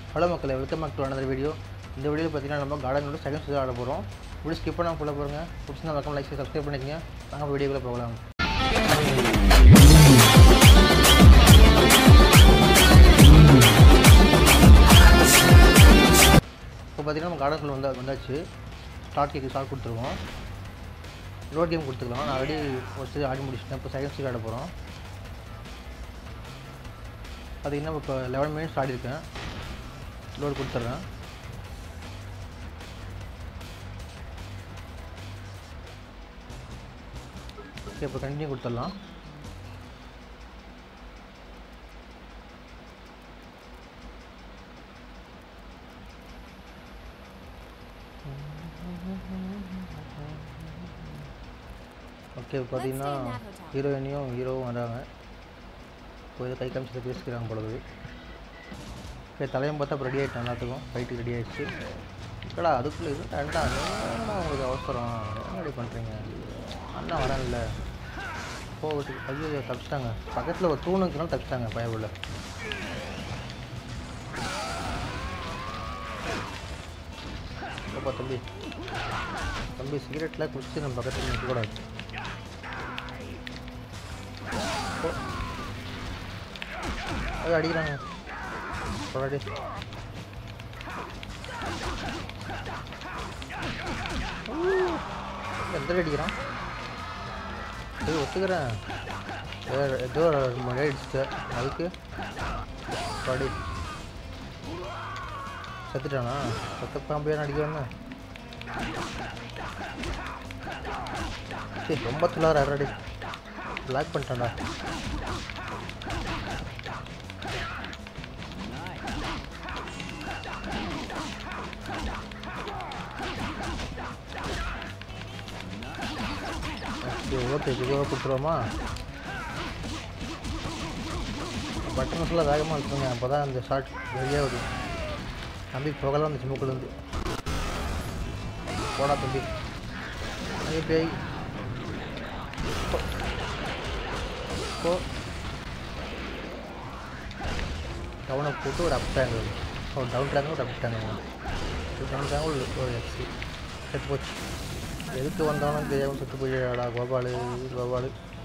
Hello மக்களே welcome back to another video இந்த வீடியோவில் பார்த்தீங்கன்னா நம்ம கார்டனோட செகண்ட் சீசன் ஆட போகிறோம் வீடியோ ஸ்கிப் பண்ணாமல் ஃபுல்லாக போகிறோங்க பிடிச்சிருந்தா மறக்காம லைக் சப்ஸ்கிரைப் பண்ணிக்கங்க நாங்கள் வீடியோக்குள்ளே போகலாம் இப்போ பார்த்தீங்கன்னா நம்ம கார்டனுக்குள்ள வந்தா வந்தாச்சு ஸ்டார்ட் கேக்கு ஸ்டார்ட் கொடுத்துருவோம் ரோட் கேம் கொடுத்துக்கலாம் நான் ஆல்ரெடி ஒரு சீட் ஆடி முடிச்சிட்டேன் இப்போ செகண்ட் சீட் ஆட போகிறோம் பார்த்தீங்கன்னா இப்போ லெவன் மினிட்ஸ் ஆடி இருக்கேன் லோடு கொடுத்துட்றேன் ஓகே இப்போ கண்டினியூ கொடுத்துடலாம் ஓகே இப்போ பார்த்தீங்கன்னா ஹீரோயினையும் ஹீரோவும் வராங்க இப்போ இதை கை காமிச்சு பேசிக்கிறாங்க பொழுது ஓகே தலையும் பார்த்தா இப்போ ரெடி ஆகிட்டேன் எல்லாத்துக்கும் ஃபைட்டுக்கு ரெடி ஆகிடுச்சு இல்லடா அதுக்குள்ளே இது ரெண்டா என்னடா உங்களுக்கு அவசரம் என்ன ரெடி பண்ணுறீங்க அண்ணா வரேன்ல போகுது ஐயோ தப்பிச்சிட்டாங்க பக்கத்தில் ஒரு தூணுக்குனாலும் தப்பிச்சிட்டாங்க பயவுள்ள அப்பா தம்பி தம்பி சிகரெட்டில் குடிச்சு நம்ம பக்கத்தில் நிற்கக்கூடாது ஓ. அது அடிக்கிறாங்க போடாடி எந்த அடிக்கிறான் இது ஒத்துக்கிறேன் வேற ஏதோ மழை அடிச்சுட்டு அதுக்கு படி செத்துட்டானா செத்த பாம்பு ஏன் அடிக்கிறான்னு சரி ரொம்ப துளார ரெடி பிளாக் பண்ணிட்டான்டா ஓகே ஓகே இதுவாக கொடுத்துருவோமா பட்டன் ஃபுல்லாக வேகமாக இருக்குங்க அப்போ தான் அந்த ஷார்ட் வெளியே வரும் தம்பி புகலாம் அந்த சிம்முக்குள்ளேருந்து போடா தம்பி அங்கே பேய் போ. போ டவுனை போட்டு ஒரு அப் டேங்கிள் ஒரு டவுன் டேங்கிள் ஒரு அப் டேங்கிள் ஒரு டவுன் டேங்கிள் ஒரு எக்ஸி செத்து போச்சு எதுக்கு வந்தாலும் தெரியாமல் செத்து போயிடா கோபாலு கோபாலு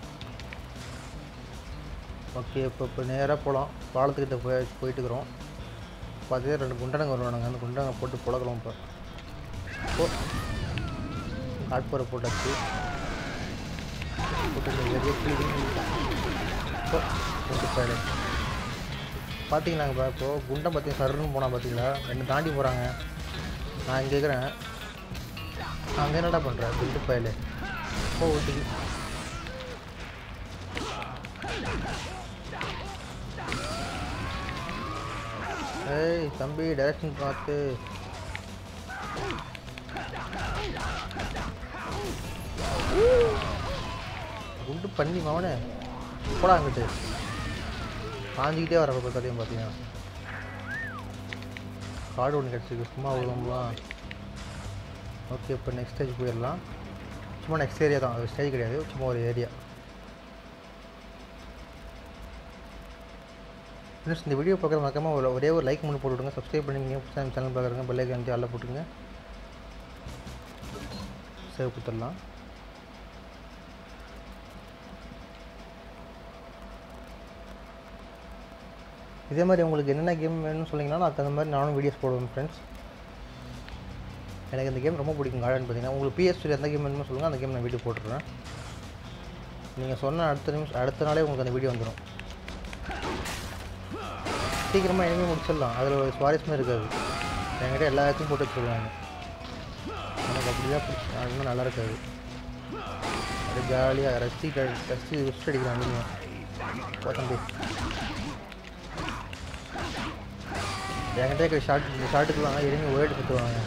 ஓகே இப்போ இப்போ நேராக போகலாம் பாலத்துக்கிட்ட போய் போயிட்டுக்கிறோம் பார்த்தே ரெண்டு குண்டனங்க வருவானுங்க அந்த குண்டங்க போட்டு புழக்கலாம் இப்போ ஓ காட்புரை போட்டாச்சு போட்டு இந்த வெளியே clean பண்ணிட்டேன். ஓ குண்டு பயலே பார்த்தீங்களாங்க இப்போ குண்டம் பார்த்தீங்கன்னா சருன்னு போனால் பார்த்தீங்களா ரெண்டு தாண்டி போகிறாங்க நான் இங்கே இருக்கிறேன் அங்கே என்னடா பண்ணுற குண்டு பயலே ஓ ஊட்டிக்கு ஏய் தம்பி டைரக்ஷன் பார்த்து குண்டு பண்ணி மவனே போடா அங்கிட்டு பாஞ்சிக்கிட்டே வர கதையும் பார்த்தீங்கன்னா கார்டு ஒன்று கிடச்சிருக்கு சும்மா விழுவலாம் ஓகே இப்போ நெக்ஸ்ட் ஸ்டேஜ் போயிடலாம் சும்மா நெக்ஸ்ட் ஏரியா தான் அது ஸ்டேஜ் கிடையாது சும்மா ஒரு ஏரியா ஃப்ரெண்ட்ஸ் இந்த வீடியோ பார்க்குற மறக்காம ஒரு ஒரே ஒரு லைக் மட்டும் போட்டு விடுங்க சப்ஸ்கிரைப் பண்ணிங்க புதுசாக சேனல் பார்க்குறங்க பெல்லைக்கு வந்து அல்ல போட்டுங்க சேவ் கொடுத்துடலாம் இதே மாதிரி உங்களுக்கு என்னென்ன கேம் வேணும்னு சொன்னீங்கன்னா நான் அந்த மாதிரி நானும் வீடியோஸ் போடுவேன் ஃப்ரெண்ட்ஸ் எனக்கு இந்த கேம் ரொம்ப பிடிக்கும் கார்டன் பார்த்தீங்கன்னா உங்களுக்கு பிஎஸ்டி எந்த கேம் வேணுமோ சொல்லுங்கள் அந்த கேம் நான் வீடியோ போட்டுடுறேன் நீங்கள் சொன்ன அடுத்த நிமிஷம் அடுத்த நாளே உங்களுக்கு அந்த வீடியோ வந்துடும் சீக்கிரமாக இனிமே முடிச்சிடலாம் அதில் ஒரு சுவாரஸ்யமே இருக்காது என்கிட்ட எல்லா இடத்தையும் போட்டு வச்சுருவாங்க எனக்கு அப்படிதான் பிடிச்சி இன்னும் நல்லா இருக்காது அப்படியே ஜாலியாக ரசி ரசி ரெஸ்ட் அடிக்கிறான் நீங்கள் போ தம்பி என்கிட்ட இருக்கிற ஷார்ட் இந்த ஷார்ட்டுக்குலாம் இறங்கி ஓடி சுற்றுவாங்க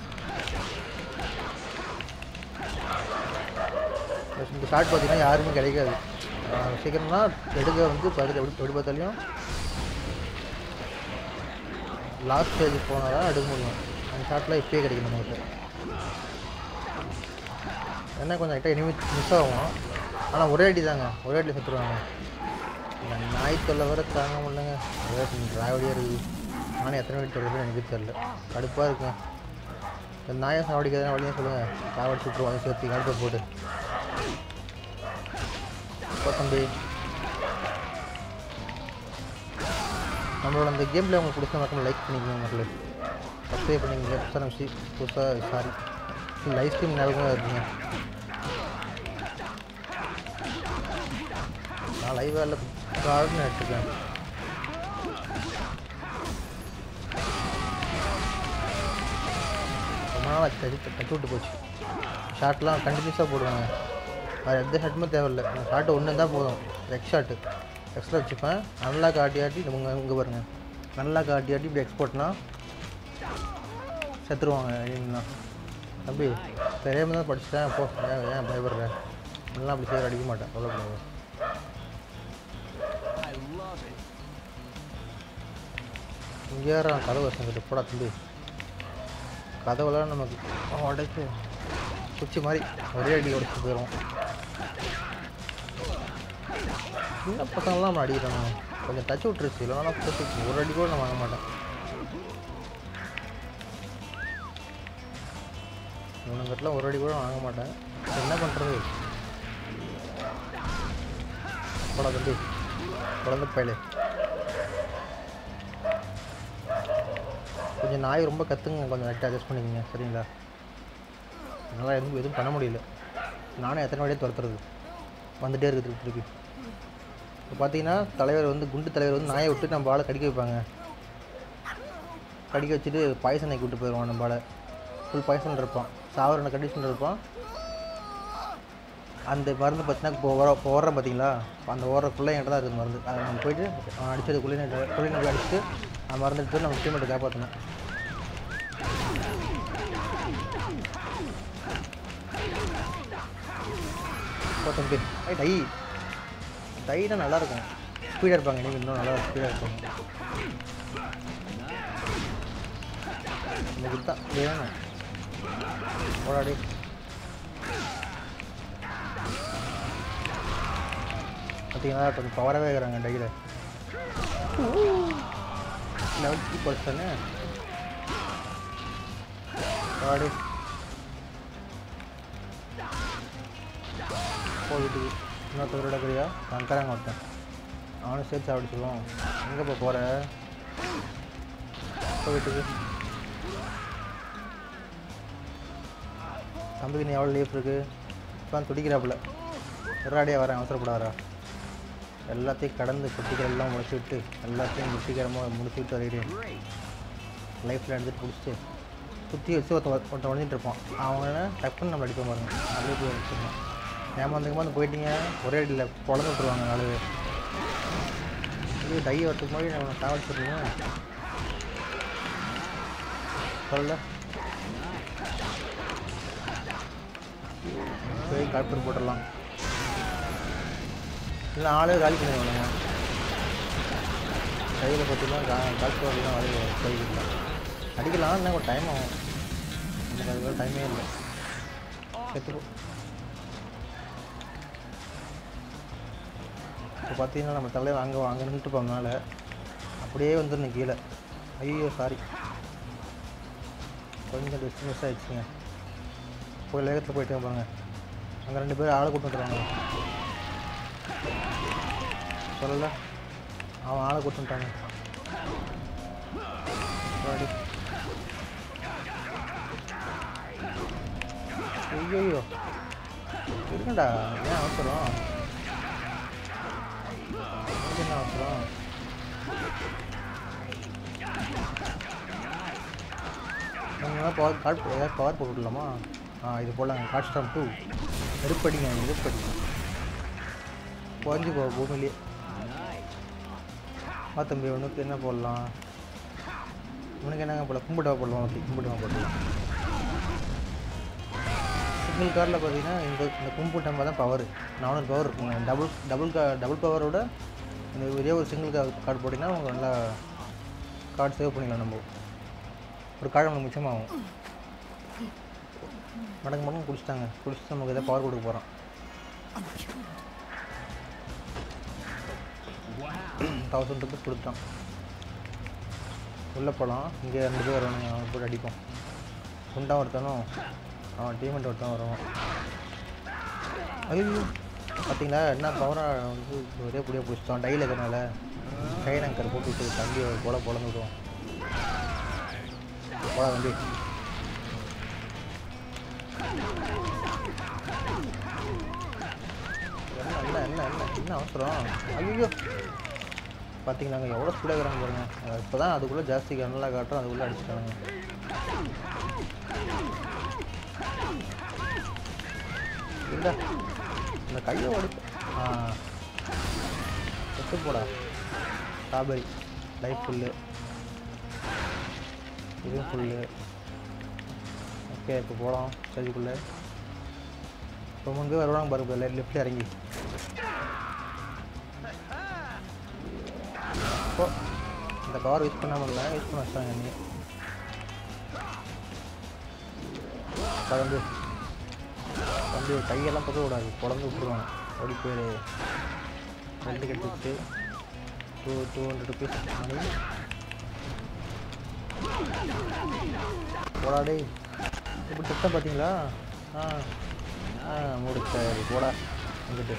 இந்த ஷார்ட் பார்த்தீங்கன்னா யாருமே கிடைக்காது ஆஹ் சீக்கிரம்னா எடுக்க வந்து பக்கத்து எப்படி எப்படி பார்த்தாலையும் லாஸ்ட் ஸ்டேஜ் போனால் தான் எடுக்க முடியும் அந்த ஷார்ட்லாம் இப்பயே கிடைக்கும் நமக்கு என்ன கொஞ்சம் கிட்ட இனிமே மிஸ் ஆகும் ஆனால் ஒரே அடி தாங்க ஒரே அடி செத்துருவாங்க இந்த நாய் தொல்லை வேற தாங்க முடியலங்க ஒரே ராவடியாக இருக்குது நானே எத்தனை வீட்டு தொடர்பு எனக்கு தெரியல கடுப்பாக இருக்கும் இந்த நாயை சாவடிக்கிறதா வழியாக சொல்லுங்கள் சாவடிச்சு விட்ருவாங்க சேர்த்து கடுப்பை போட்டு போ தம்பி நம்மளோட அந்த கேமில் உங்களுக்கு பிடிச்ச மக்கள் லைக் பண்ணிக்கோங்க மக்களே சப்ஸ்கிரைப் பண்ணிக்கோங்க புதுசாக நம்ம புதுசாக சாரி லைவ் ஸ்ட்ரீம் ஞாபகமாக இருக்குங்க நான் லைவாக இல்லை கார்டுன்னு எடுத்துக்கேன் ரொம்ப நாள் தச்சு தச்சு விட்டு போச்சு ஷார்ட்லாம் கண்டினியூஸாக போடுவாங்க அது எந்த ஷாட்டுமே தேவையில்லை அந்த ஷார்ட் ஒன்று இருந்தால் போதும் எக்ஸ் ஷாட்டு எக்ஸ்ட்ரா வச்சுப்பேன் நல்லா காட்டி ஆட்டி இங்கே இங்கே பாருங்க நல்லா காட்டி ஆட்டி இப்படி எக்ஸ்போர்ட்னா செத்துருவாங்க இல்லைங்களா தம்பி தெரியாமல் தான் படிச்சுட்டேன் போ ஏன் ஏன் பயப்படுற நல்லா அப்படி செய்ய அடிக்க மாட்டேன் சொல்லக்கூடாது இங்கே வேறு கதவு வசங்கிட்டு போடா தம்பி கதவுலாம் நமக்கு உடைச்சு குச்சி மாதிரி ஒரே அடி உடச்சி போயிடும் சின்ன பசங்களாம் நம்ம அடிக்கிறாங்க கொஞ்சம் டச் விட்டுருச்சு இல்லைனா போட்டு ஒரு அடி கூட நான் வாங்க மாட்டேன் இவனுங்கிட்டலாம் ஒரு அடி கூட வாங்க மாட்டேன் என்ன பண்ணுறது போடா தம்பி குழந்தை பயலே கொஞ்சம் நாய் ரொம்ப கத்துங்க கொஞ்சம் நட்டு அட்ஜஸ்ட் பண்ணிக்கங்க சரிங்களா என்னால் எதுவும் எதுவும் பண்ண முடியல நானும் எத்தனை வாடியே துரத்துறது வந்துட்டே இருக்குது திருப்பி திருப்பி இப்போ பார்த்தீங்கன்னா தலைவர் வந்து குண்டு தலைவர் வந்து நாயை விட்டு நம்ம ஆளை கடிக்க வைப்பாங்க கடிக்க வச்சுட்டு பாய்சனை கூட்டு போயிடுவான் நம்ம ஆளை ஃபுல் பாய்சன் இருப்பான் சாவர கண்டிஷன் இருப்பான் அந்த மருந்து பார்த்தீங்கன்னா இப்போ ஓர இப்போ ஓடுறேன் பார்த்தீங்களா அந்த ஓடுறக்குள்ளே என்கிட்ட தான் இருக்குது மருந்து அதை நம்ம போயிட்டு அவன் அடிச்சது குள்ளே குள்ளே நம்ம அடிச்சுட்டு அந்த மருந்து எடுத்து நம்ம டீமெண்ட்டை காப்பாற்றணும் போ தம்பி ஐ டை டை தான் நல்லாயிருக்கும் ஸ்பீடாக இருப்பாங்க நீங்கள் இன்னும் நல்லா ஸ்பீடாக இருப்பாங்க எனக்கு தான் வேணும் போடாடி பார்த்தீங்களா கொஞ்சம் பவராகவே இருக்கிறாங்க டையில் லெவல் த்ரீ பர்சனு போடாடி போயிட்டு இன்னொருத்தவரோட இருக்கிறியா கங்கராங்க ஒருத்தன் அவனும் சேர்த்து சாப்பிடுச்சுருவோம் எங்கே இப்போ போகிற போயிட்டுக்கு தம்பிக்கு நீ எவ்வளோ லீஃப் இருக்குது இப்போ துடிக்கிறாப்புல எறாடியாக வரேன் அவசரப்படாரா எல்லாத்தையும் கடந்து குட்டிகள் எல்லாம் முடிச்சு விட்டு எல்லாத்தையும் முட்டிக்கிறமாக முடிச்சு விட்டு வருகிறேன் லைஃப்பில் எடுத்துகிட்டு பிடிச்சிட்டு சுற்றி வச்சு ஒருத்தன் ஒருத்தன் ஒழிஞ்சிட்டு இருப்பான் அவனை டக்குன்னு நம்ம அடிப்போம் பாருங்க அப்படியே போய் அடிச்சிடலாம் ஏமாந்துக்கு போயிட்டீங்க ஒரே அடியில் குழந்தை விட்டுருவாங்க நாலு பேர் இது டை வரத்துக்கு முன்னாடி நம்ம சாவடிச்சிருக்கோம் சொல்ல போய் கால்பர் போட்டுடலாம் இல்லை ஆளே காலி பண்ணிடுவாங்க கையில் பார்த்தீங்கன்னா கா கால்பர்லாம் வரைய போய்க்கலாம் அடிக்கலாம் இன்னும் ஒரு டைம் ஆகும் நமக்கு அதுக்கு டைமே இல்லை செத்து இப்போ பார்த்தீங்கன்னா நம்ம தலைவர் அங்கே அங்கே நின்றுட்டு மேலே அப்படியே வந்துடணும் கீழே ஐயோ சாரி கொஞ்சம் டிஸ்ட் மிஸ் ஆகிடுச்சுங்க போய் வேகத்தில் போயிட்டு பாருங்க அங்கே ரெண்டு பேரும் ஆளை கூட்டு வந்துடுறாங்க சொல்லல அவன் ஆளை கூட்டு வந்துட்டாங்க சாரி ஐயோ இருக்குண்டா ஏன் அவசரம் உனக்கு என்ன அவசரம் நீங்கள் பவர் கார்டு ஏதாவது பவர் போட்டு விடலாமா ஆ இது போடலாங்க காட் ஸ்டாம் டூ நெருப்படிங்க நெருப்படி குறைஞ்சி போ பூமியிலே ஆ தம்பி உனக்கு என்ன போடலாம் உனக்கு என்னங்க போடலாம் கும்பிட்டா போடலாம் உனக்கு கும்பிட்டா போடலாம் சிங்கிள் காரில் பார்த்தீங்கன்னா இந்த இந்த கும்பு டம்பா தான் பவர் நானூறு பவர் இருக்குங்க டபுள் டபுள் கா டபுள் பவரோட இந்த ஒரே ஒரு சிங்கிள் கா கார்டு போட்டிங்கன்னா உங்களுக்கு நல்லா கார்டு சேவ் பண்ணிக்கலாம் நம்ம ஒரு கார்டு நமக்கு மிச்சமாகும் மடங்கு மடங்கு குடிச்சிட்டாங்க குடிச்சிட்டு நமக்கு எதாவது பவர் கொடுக்க போகிறோம் தௌசண்ட் ருபீஸ் கொடுத்தான் உள்ளே போகலாம் இங்கே ரெண்டு பேர் வரணும் அவன் போட்டு அடிப்போம் குண்டா ஒருத்தனும் அவன் டீமெண்ட் ஒருத்தன் வருவான் ஐயோ பார்த்தீங்களா என்ன பவராக வந்து ஒரே புடியாக பிடிச்சிட்டான் டையில் இருக்கிறனால கைன் அங்கர் போட்டு விட்டு தம்பி போல பொழந்து விடுவான் போடா தம்பி என்ன என்ன என்ன என்ன என்ன அவசரம் ஐயோ பார்த்தீங்கன்னாங்க எவ்வளோ ஸ்பீடாக இருக்கிறாங்க பாருங்க இப்போ தான் அதுக்குள்ளே ஜாஸ்தி கண்ணெல்லாம் காட்டுறோம் அதுக்குள்ளே அடிச்சிட்டாங்க இல்லை இந்த கையை உடைக்க ஆ செத்து போடா ஸ்ட்ராபெரி லைஃப் ஃபுல்லு இதுவும் ஃபுல்லு ஓகே இப்போ போகலாம் ஸ்டேஜுக்குள்ளே இப்போ முன்பே வருவாங்க பாருங்க லெஃப்ட்டில் இறங்கி இப்போ இந்த கவர் யூஸ் பண்ணாமல் இல்லை யூஸ் பண்ண வச்சிட்டாங்க நீ கலந்து வந்து கையெல்லாம் பக்கம் விடாது குழந்து விட்டுருவாங்க ஓடி போயிரு ரெண்டு கட்டிட்டு two two hundred rupees money போடாடே இப்போ திட்டம் பார்த்தீங்களா ஆ ஆ முடிச்சாரு போடா வந்துட்டு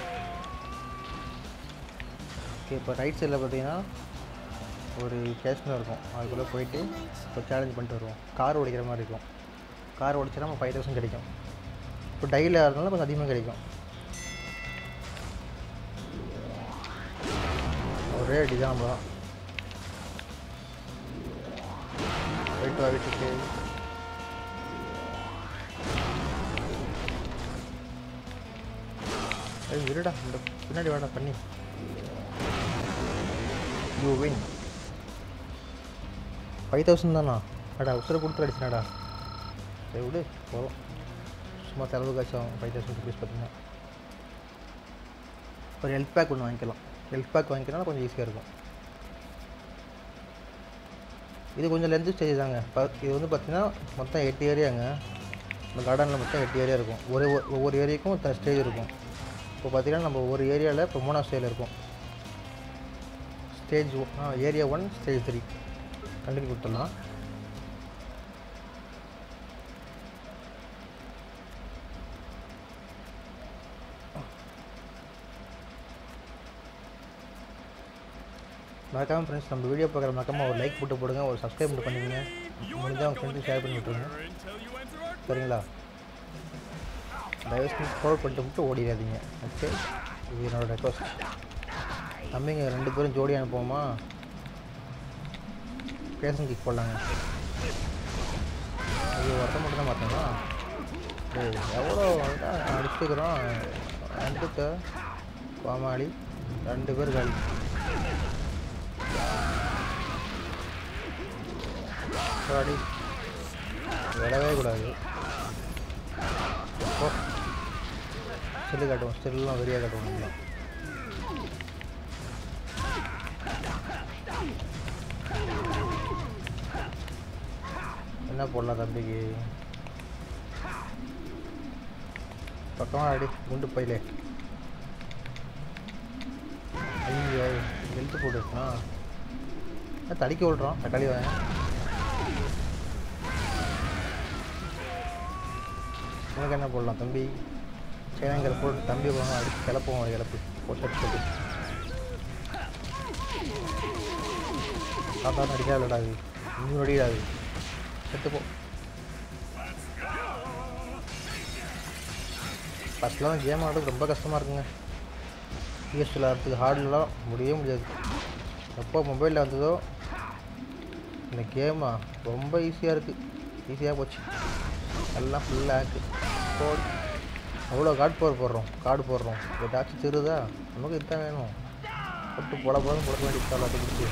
ஓகே இப்போ ரைட் சைடில் பார்த்தீங்கன்னா ஒரு கேஷ்மீர் இருக்கும் அதுக்குள்ளே போயிட்டு இப்போ சேலஞ்ச் பண்ணிட்டு வருவோம் கார் ஓடிக்கிற மாதிரி இருக்கும் கார் ஓடிச்சா நம்ம ஃபைவ் தௌசண்ட் கிடைக்கும் இப்போ டையில் இருந்தாலும் கொஞ்சம் அதிகமாக கிடைக்கும் ஒரே அடி தான் நம்ம தான் போயிட்டு வா வீட்டுக்கு ஏய் இருடா இந்த பின்னாடி வாடா பண்ணி யூ வின் ஃபைவ் தௌசண்ட் தானா அடா உசுரை கொடுத்து அடிச்சினாடா சரி விடு போதும் சும்மா செலவு காசும் ஃபைவ் தௌசண்ட் ருபீஸ் பார்த்தீங்கன்னா ஒரு ஹெல்த் பேக் ஒன்று வாங்கிக்கலாம் ஹெல்த் பேக் வாங்கிக்கலாம் கொஞ்சம் ஈஸியாக இருக்கும் இது கொஞ்சம் லென்த்து ஸ்டேஜ் தாங்க ப இது வந்து பார்த்தீங்கன்னா மொத்தம் எட்டு ஏரியாங்க இந்த கார்டனில் மொத்தம் எட்டு ஏரியா இருக்கும் ஒரு ஒவ்வொரு ஏரியாவுக்கும் இத்தனை ஸ்டேஜ் இருக்கும் இப்போ பார்த்தீங்கன்னா நம்ம ஒரு ஏரியாவில் இப்போ மூணாவது ஸ்டேஜில் இருக்கும் ஸ்டேஜ் ஆ area one stage three continue கொடுத்துடலாம் மறக்காமல் ஃப்ரெண்ட்ஸ் நம்ம வீடியோ பார்க்குற மறக்காமல் ஒரு லைக் போட்டு போடுங்க ஒரு சப்ஸ்கிரைப் மட்டும் பண்ணிக்கங்க முடிஞ்சால் உங்கள் ஃப்ரெண்ட்ஸுக்கு ஷேர் பண்ணி விட்ருங்க சரிங்களா தயவு செஞ்சு ஸ்க்ரோல் பண்ணிட்டு மட்டும் ஓடிடாதீங்க ஓகே இது என்னோட ரெக்வஸ்ட் தம்பிங்க ரெண்டு பேரும் ஜோடி அனுப்புவோமா பேசன் கிக் போடலாங்க இது ஒருத்த மட்டும் தான் பார்த்தீங்களா டேய் எவ்வளோ அடிச்சுக்கிறோம் ரெண்டுக்கு கோமாளி ரெண்டு பேர் காலி அடி விடவே கூடாது ஓ ஸ்டில்லு காட்டுவோம் ஸ்டில்லாம் வெறியாக காட்டுவோம் நம்மளாம் என்ன போடலாம் தம்பிக்கு பக்கமாக அடி குண்டு பையிலே ஐயோ ஹெல்த்து போட்டுருக்கா தடிக்க விட்றோம் தக்காளி வாங்க உனக்கு என்ன போடலாம் தம்பி சேனங்கிற போட்டு தம்பி போகணும் அடிச்சு கிளப்புவோம் ஒரு கிளப்பு போட்டு போட்டு சாதாரண அடிக்காதுலடா அது இன்னும் அடிக்காது செத்துப்போ ஃபஸ்ட்லாம் கேம் ஆடுறது ரொம்ப கஷ்டமாக இருக்குங்க பிஎஸ் விளாட்றதுக்கு ஹார்ட்லலாம் முடியவே முடியாது எப்போ மொபைலில் வந்ததோ இந்த கேமா ரொம்ப ஈஸியாக இருக்குது ஈஸியாக போச்சு எல்லாம் ஃபுல்லாக ஹேக்கு போடு அவ்வளோ கார்டு போர் போடுறோம் கார்டு போடுறோம் ஏதாச்சும் திருதா நமக்கு இதுதான் வேணும் போட்டு போட போதும் கொடுக்க வேண்டிய எல்லாத்தையும் பிடிச்சி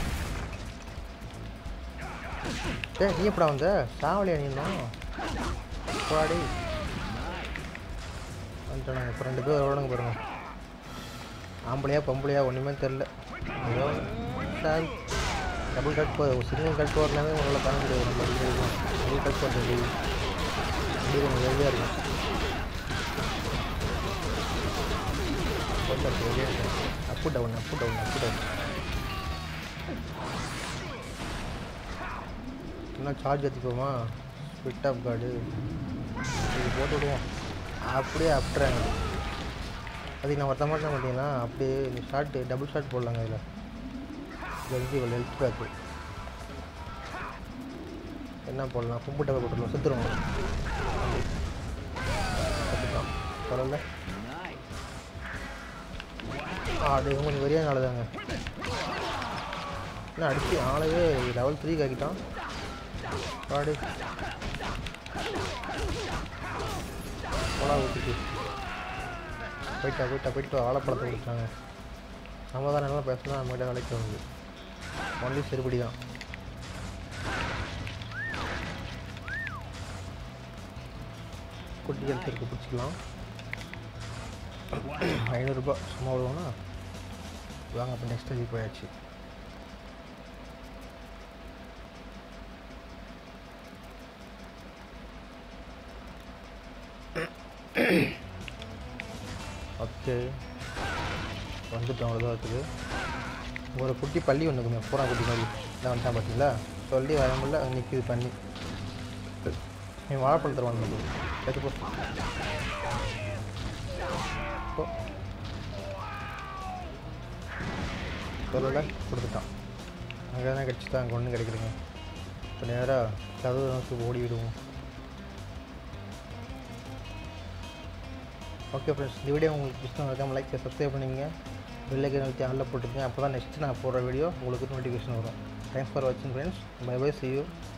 ஏ நீ எப்படா வந்த சாவலியா நீ இன்னும் பாடி வந்துட்டானுங்க இப்போ ரெண்டு பேர் வருவானுங்க பாருங்க ஆம்பளையா பொம்பளையா ஒன்றுமே தெரில ஏதோ சார் டபுள் கட் போ சிங்கிள் கட் போகிறனாவே உங்களால் பண்ண முடியாது நம்ம டபுள் கட் போகிறது அப்படி கொஞ்சம் ஹெவியாக இருக்கும் கொஞ்சம் ஹெவியாக இருக்கும் up down up down up down இல்லைன்னா சார்ஜ் ஏற்றிப்போமா ஸ்பிட் ஆஃப் கார்டு இது போட்டு விடுவோம் அப்படியே அப்ட்றாங்க அதுக்கு நான் ஒருத்த மாட்டேன் பார்த்தீங்கன்னா அப்படியே இந்த ஷார்ட் டபுள் ஷார்ட் போடலாங்க இதில் ஜெல்சி இவ்வளோ ஹெல்த் பேக்கு என்ன போடலாம் கும்பிட்ட போட்டுடலாம் சுற்றுருவோம் கற்றுக்கலாம் பரவாயில்ல அது கொஞ்சம் வெறியா நாளுதாங்க என்ன அடிச்சு ஆளையே லெவல் த்ரீ ஆக்கிட்டான் பாடு போடா வீட்டுக்கு போயிட்டா போயிட்டா போயிட்டு வாழைப்பழத்தை கொடுத்தாங்க நம்ம தான் நல்லா பேசினா நம்மகிட்ட வேலைக்கு வந்து ஒன்லி செருப்படி தான் குட்டி ஹெல்த் இருக்கு பிடிச்சிக்கலாம் ஐநூறுரூபா சும்மா விடுவோம்னா வாங்க அப்போ நெக்ஸ்ட் இது போயாச்சு ஓகே வந்துட்டோம் அவ்வளோதான் இருக்குது ஒரு குட்டி பள்ளி ஒன்று இருக்குமே பூரா குட்டி மாதிரி இதான் வந்துட்டான் பார்த்தீங்களா சொல்லி வர முடியல நிற்கிது பண்ணி நீ வாழைப்பழம் தருவான் நமக்கு எடுத்து போ போ சொல்லல கொடுத்துட்டான் அங்கே தானே கிடச்சி தான் அங்கே ஒன்றும் கிடைக்கிறீங்க இப்போ நேராக கதவு நோக்கி ஓடி விடுவோம் ஓகே ஃப்ரெண்ட்ஸ் இந்த வீடியோ உங்களுக்கு பிடிச்சா மறக்காம லைக் சப்ஸ்கிரைப் பண்ணிங்க பெல்லைக்கன் அழுத்தி ஆனில் போட்டுருக்கேன் அப்போ தான் நெக்ஸ்ட் நான் போடுற வீடியோ உங்களுக்கு நோட்டிஃபிகேஷன் வரும் தேங்க்ஸ் ஃபார் வாட்சிங் friends bye bye see you